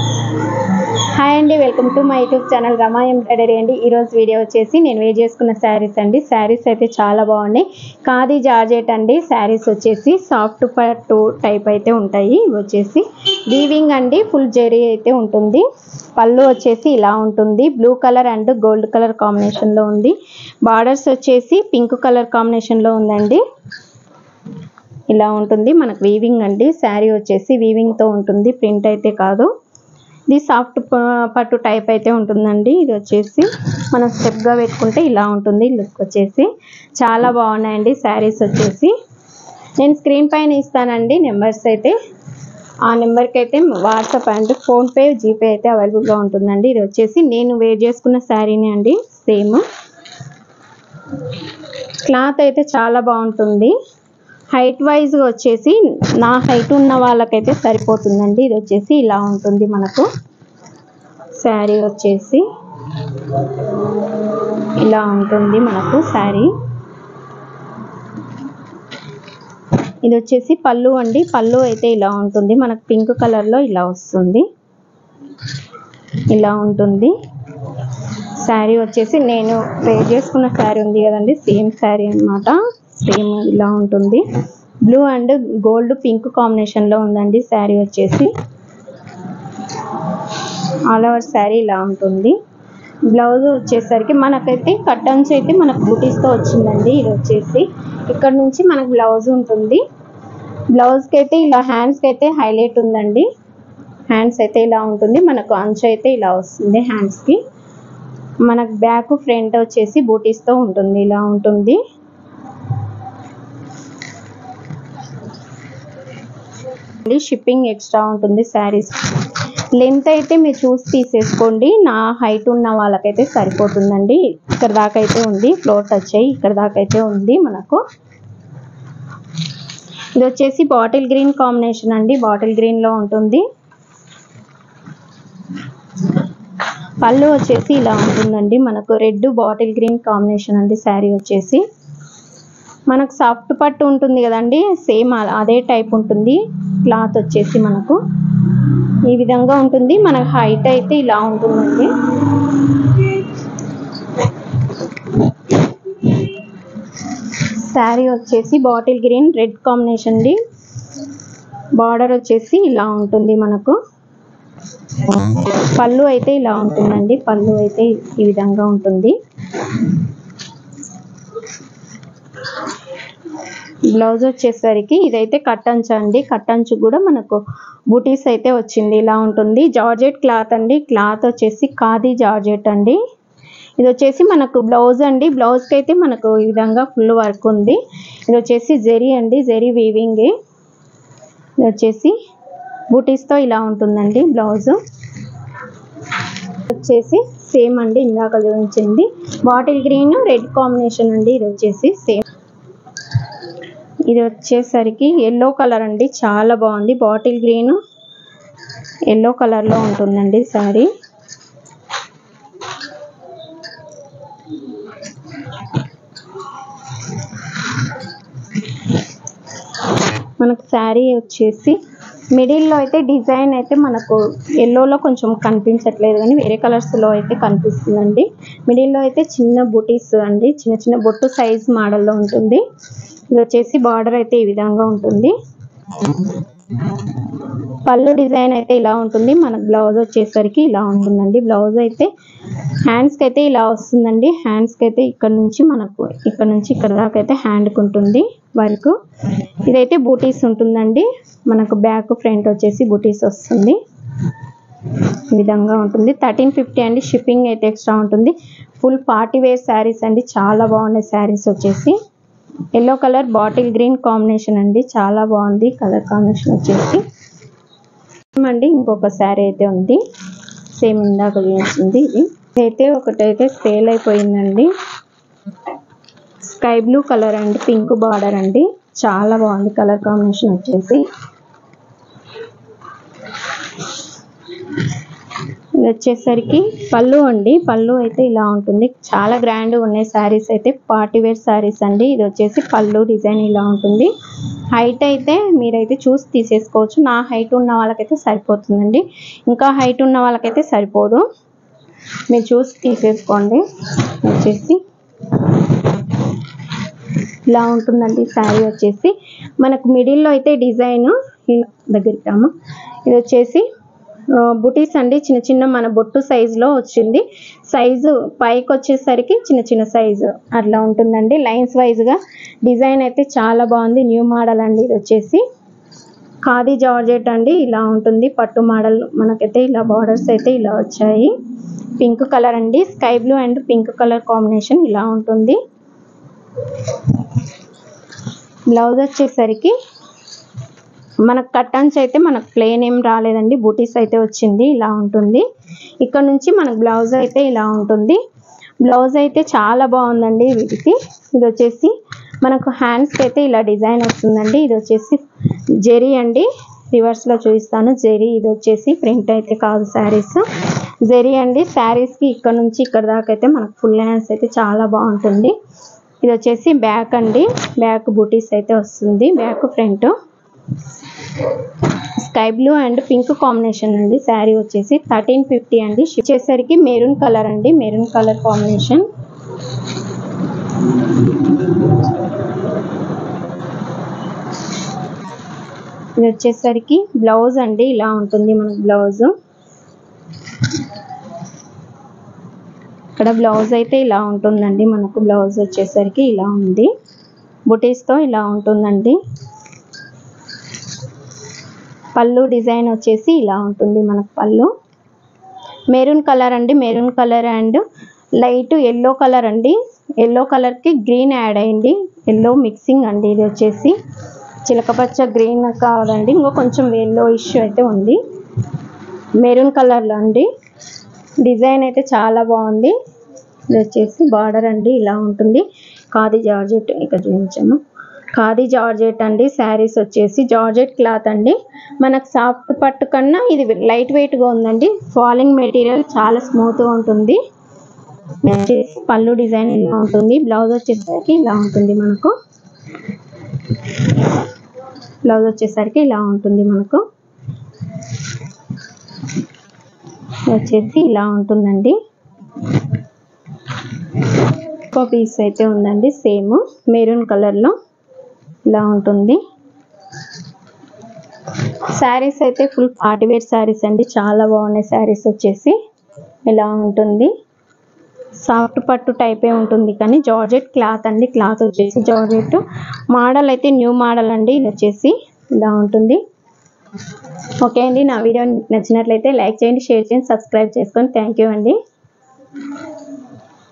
hi అండి welcome to my YouTube channel Rama embroidery అండి ఈరోజు వీడియో వచ్చేసి నేను వేర్ చేసుకున్న శారీస్ అండి శారీస్ అయితే చాలా బాగున్నాయి ఖాదీ జార్జెట్ అండి శారీస్ వచ్చేసి సాఫ్ట్ పట్టు టైప్ అయితే ఉంటాయి ఇవి వచ్చేసి వీవింగ్ అండి ఫుల్ జెరీ అయితే ఉంటుంది పళ్ళు వచ్చేసి ఇలా ఉంటుంది blue colour and gold colour కాంబినేషన్లో ఉంది బార్డర్స్ వచ్చేసి పింక్ కలర్ కాంబినేషన్లో ఉందండి ఇలా ఉంటుంది మనకు వీవింగ్ అండి శారీ వచ్చేసి వీవింగ్తో ఉంటుంది ప్రింట్ అయితే కాదు ఇది సాఫ్ట్ ప- పట్టు టైప్ అయితే ఉంటుందండి ఇది వచ్చేసి మనం స్టెప్గా పెట్టుకుంటే ఇలా ఉంటుంది లుక్ వచ్చేసి చాలా బాగున్నాయండి శారీస్ వచ్చేసి నేను స్క్రీన్ పైన ఇస్తానండి నెంబర్స్ అయితే ఆ నెంబర్కి అయితే వాట్సాప్ అండ్ ఫోన్పే జీపే అయితే అవైలబుల్గా ఉంటుందండి ఇది వచ్చేసి నేను వేర్ చేసుకున్న శారీనే అండి సేమ్ క్లాత్ అయితే చాలా బాగుంటుంది హైట్ వైజ్గా వచ్చేసి నా హైట్ ఉన్న వాళ్ళకైతే సరిపోతుందండి ఇది వచ్చేసి ఇలా ఉంటుంది మనకు శారీ వచ్చేసి ఇలా ఉంటుంది మనకు శారీ ఇది వచ్చేసి పళ్ళు అండి పళ్ళు అయితే ఇలా ఉంటుంది మనకు పింక్ కలర్లో ఇలా వస్తుంది ఇలా ఉంటుంది శారీ వచ్చేసి నేను వేర్ చేసుకున్న శారీ ఉంది కదండి సేమ్ శారీ అన్నమాట సేమ్ ఇలా ఉంటుంది బ్లూ అండ్ గోల్డ్ పింక్ కాంబినేషన్లో ఉందండి శారీ వచ్చేసి ఆల్ ఓవర్ శారీ ఇలా ఉంటుంది బ్లౌజ్ వచ్చేసరికి మనకైతే కట్టన్స్ అయితే మనకు బూటీస్తో వచ్చిందండి ఇది వచ్చేసి ఇక్కడ నుంచి మనకు బ్లౌజ్ ఉంటుంది బ్లౌజ్కి అయితే ఇలా హ్యాండ్స్కి అయితే హైలైట్ ఉందండి హ్యాండ్స్ అయితే ఇలా ఉంటుంది మనకు అంచు అయితే ఇలా వస్తుంది హ్యాండ్స్కి మనకు బ్యాక్ ఫ్రంట్ వచ్చేసి బూటీస్తో ఉంటుంది ఇలా ఉంటుంది షిప్పింగ్ ఎక్స్ట్రా ఉంటుంది శారీస్ లెంత్ అయితే మీరు చూసి తీసేసుకోండి నా హైట్ ఉన్న వాళ్ళకైతే సరిపోతుందండి ఇక్కడ దాకా అయితే ఉంది ఫ్లోర్ టచ్ అయ్యి ఇక్కడ దాకా అయితే ఉంది మనకు ఇది వచ్చేసి బాటిల్ గ్రీన్ కాంబినేషన్ అండి బాటిల్ గ్రీన్లో ఉంటుంది పళ్ళు వచ్చేసి ఇలా ఉంటుందండి మనకు రెడ్ బాటిల్ గ్రీన్ కాంబినేషన్ అండి శారీ వచ్చేసి మనకు సాఫ్ట్ పట్టు ఉంటుంది కదండి సేమ్ అదే టైప్ ఉంటుంది క్లాత్ వచ్చేసి మనకు ఈ విధంగా ఉంటుంది మన హైట్ అయితే ఇలా ఉంటుందండి శారీ వచ్చేసి బాటిల్ గ్రీన్ రెడ్ కాంబినేషన్ అండి బార్డర్ వచ్చేసి ఇలా ఉంటుంది మనకు పళ్ళు అయితే ఇలా ఉంటుందండి పళ్ళు అయితే ఈ విధంగా ఉంటుంది బ్లౌజ్ వచ్చేసరికి ఇదైతే కట్టంచు అండి కట్టంచు కూడా మనకు బూటీస్ అయితే వచ్చింది ఇలా ఉంటుంది జార్జెట్ క్లాత్ అండి క్లాత్ వచ్చేసి ఖాదీ జార్జెట్ అండి ఇది వచ్చేసి మనకు బ్లౌజ్ అండి బ్లౌజ్కి అయితే మనకు ఈ విధంగా ఫుల్ వర్క్ ఉంది ఇది వచ్చేసి జెరీ అండి జెరీ వీవింగ్ ఇది వచ్చేసి బూటీస్తో ఇలా ఉంటుందండి బ్లౌజ్ వచ్చేసి సేమ్ అండి ఇందాక చూపించింది బాటిల్ గ్రీన్ రెడ్ కాంబినేషన్ అండి ఇది వచ్చేసి సేమ్ ఇది వచ్చేసరికి ఎల్లో కలర్ అండి చాలా బాగుంది బాటిల్ గ్రీన్ ఎల్లో కలర్లో ఉంటుందండి శారీ మనకు శారీ వచ్చేసి మిడిల్లో అయితే డిజైన్ అయితే మనకు ఎల్లోలో కొంచెం కనిపించట్లేదు కానీ వేరే కలర్స్లో అయితే కనిపిస్తుందండి మిడిల్లో అయితే చిన్న బుటీస్ అండి చిన్న చిన్న బొట్టు సైజ్ మోడల్లో ఉంటుంది ఇది వచ్చేసి బార్డర్ అయితే ఈ విధంగా ఉంటుంది పళ్ళు డిజైన్ అయితే ఇలా ఉంటుంది మనకు బ్లౌజ్ వచ్చేసరికి ఇలా ఉంటుందండి బ్లౌజ్ అయితే హ్యాండ్స్కి అయితే ఇలా వస్తుందండి హ్యాండ్స్కి అయితే ఇక్కడ నుంచి మనకు ఇక్కడ నుంచి ఇక్కడ దాకా అయితే హ్యాండ్కి ఉంటుంది వర్క్ ఇదైతే బూటీస్ ఉంటుందండి మనకు బ్యాక్ ఫ్రంట్ వచ్చేసి బూటీస్ వస్తుంది ఈ విధంగా ఉంటుంది థర్టీన్ ఫిఫ్టీ అండి షిప్పింగ్ అయితే ఎక్స్ట్రా ఉంటుంది ఫుల్ పార్టీ వేర్ శారీస్ అండి చాలా బాగున్నాయి శారీస్ వచ్చేసి yellow colour bottle green combination అండి చాలా బాగుంది కలర్ కాంబినేషన్ వచ్చేసి సేమ్ అండి ఇంకొక శారీ అయితే ఉంది సేమ్ ఇందాక చూసింది ఇది అయితే ఒకటైతే సేల్ అయిపోయిందండి స్కై బ్లూ కలర్ అండి పింక్ బార్డర్ అండి చాలా బాగుంది కలర్ కాంబినేషన్ వచ్చేసి ఇది వచ్చేసరికి పళ్ళు అండి పళ్ళు అయితే ఇలా ఉంటుంది చాలా గ్రాండ్ ఉన్నాయి శారీస్ అయితే పార్టీ వేర్ శారీస్ అండి ఇది వచ్చేసి పళ్ళు డిజైన్ ఇలా ఉంటుంది హైట్ అయితే మీరైతే చూసి తీసేసుకోవచ్చు నా హైట్ ఉన్న వాళ్ళకైతే సరిపోతుందండి ఇంకా హైట్ ఉన్న వాళ్ళకైతే సరిపోదు మీరు చూసి తీసేసుకోండి వచ్చేసి ఇలా ఉంటుందండి శారీ వచ్చేసి మనకు మిడిల్లో అయితే డిజైన్ దగ్గరికి రామా ఇది వచ్చేసి ఆ, బుటీస్ అండి చిన్న చిన్న మన బొట్టు సైజులో వచ్చింది సైజు పైకి వచ్చేసరికి చిన్న చిన్న సైజు అట్లా ఉంటుందండి లైన్స్ వైజ్గా డిజైన్ అయితే చాలా బాగుంది న్యూ మోడల్ అండి ఇది వచ్చేసి ఖాదీ జార్జెట్ అండి ఇలా ఉంటుంది పట్టు మోడల్ మనకైతే ఇలా బార్డర్స్ అయితే ఇలా వచ్చాయి పింక్ కలర్ అండి sky blue and pink colour combination ఇలా ఉంటుంది బ్లౌజ్ వచ్చేసరికి మనకు కట్టన్స్ అయితే మనకు ప్లేన్ ఏం రాలేదండి బూటీస్ అయితే వచ్చింది ఇలా ఉంటుంది ఇక్కడ నుంచి మనకు బ్లౌజ్ అయితే ఇలా ఉంటుంది బ్లౌజ్ అయితే చాలా బాగుందండి వీటికి ఇది వచ్చేసి మనకు హ్యాండ్స్కి అయితే ఇలా డిజైన్ వస్తుందండి ఇది వచ్చేసి జెరీ అండి రివర్స్లో చూపిస్తాను జెరీ ఇది వచ్చేసి ప్రింట్ అయితే కాదు శారీస్ జెరీ అండి శారీస్కి ఇక్కడ నుంచి ఇక్కడ దాకా అయితే మనకు ఫుల్ హ్యాండ్స్ అయితే చాలా బాగుంటుంది ఇది వచ్చేసి బ్యాక్ అండి బ్యాక్ బూటీస్ అయితే వస్తుంది back front sky blue and pink combination అండి శారీ వచ్చేసి థర్టీన్ ఫిఫ్టీ అండి వచ్చేసరికి మెరూన్ కలర్ అండి మెరూన్ కలర్ కాంబినేషన్ ఇది వచ్చేసరికి బ్లౌజ్ అండి ఇలా ఉంటుంది మనకు బ్లౌజ్ ఇక్కడ బ్లౌజ్ అయితే ఇలా ఉంటుందండి మనకు బ్లౌజ్ వచ్చేసరికి ఇలా ఉంది బుటీస్తో ఇలా ఉంటుందండి పళ్ళు డిజైన్ వచ్చేసి ఇలా ఉంటుంది మనకు పళ్ళు మెరూన్ కలర్ అండి maroon colour and light yellow colour అండి ఎల్లో కలర్కి గ్రీన్ యాడ్ అయింది ఎల్లో మిక్సింగ్ అండి ఇది వచ్చేసి చిలకపచ్చ గ్రీన్ కావాలండి ఇంకో కొంచెం ఎల్లో ఇష్యూ అయితే ఉంది మెరూన్ కలర్లో అండి డిజైన్ అయితే చాలా బాగుంది ఇది వచ్చేసి బార్డర్ అండి ఇలా ఉంటుంది ఖాదీ జార్జెట్ ఇక్కడ చూపించాము ఖాదీ జార్జెట్ అండి శారీస్ వచ్చేసి జార్జెట్ క్లాత్ అండి మనకు సాఫ్ట్ పట్టు కన్నా ఇది లైట్ వెయిట్గా ఉందండి ఫాలింగ్ మెటీరియల్ చాలా స్మూత్గా ఉంటుంది వచ్చేసి పళ్ళు డిజైన్ ఇలా ఉంటుంది బ్లౌజ్ వచ్చేసరికి ఇలా ఉంటుంది మనకు బ్లౌజ్ వచ్చేసరికి ఇలా ఉంటుంది మనకు వచ్చేసి ఇలా ఉంటుందండి ఇంకో పీస్ అయితే ఉందండి సేమ్ మెరూన్ కలర్లో ఇలా ఉంటుంది శారీస్ అయితే ఫుల్ పార్టీ వేర్ శారీస్ అండి చాలా బాగున్నాయి శారీస్ వచ్చేసి ఇలా ఉంటుంది సాఫ్ట్ పట్టు టైపే ఉంటుంది కానీ జార్జెట్ క్లాత్ అండి క్లాత్ వచ్చేసి జార్జెట్ మోడల్ అయితే న్యూ మోడల్ అండి ఇది వచ్చేసి ఇలా ఉంటుంది ఓకే అండి నా వీడియో మీకు నచ్చినట్లయితే లైక్ చేయండి షేర్ చేయండి సబ్స్క్రైబ్ చేసుకొని థ్యాంక్ యూ అండి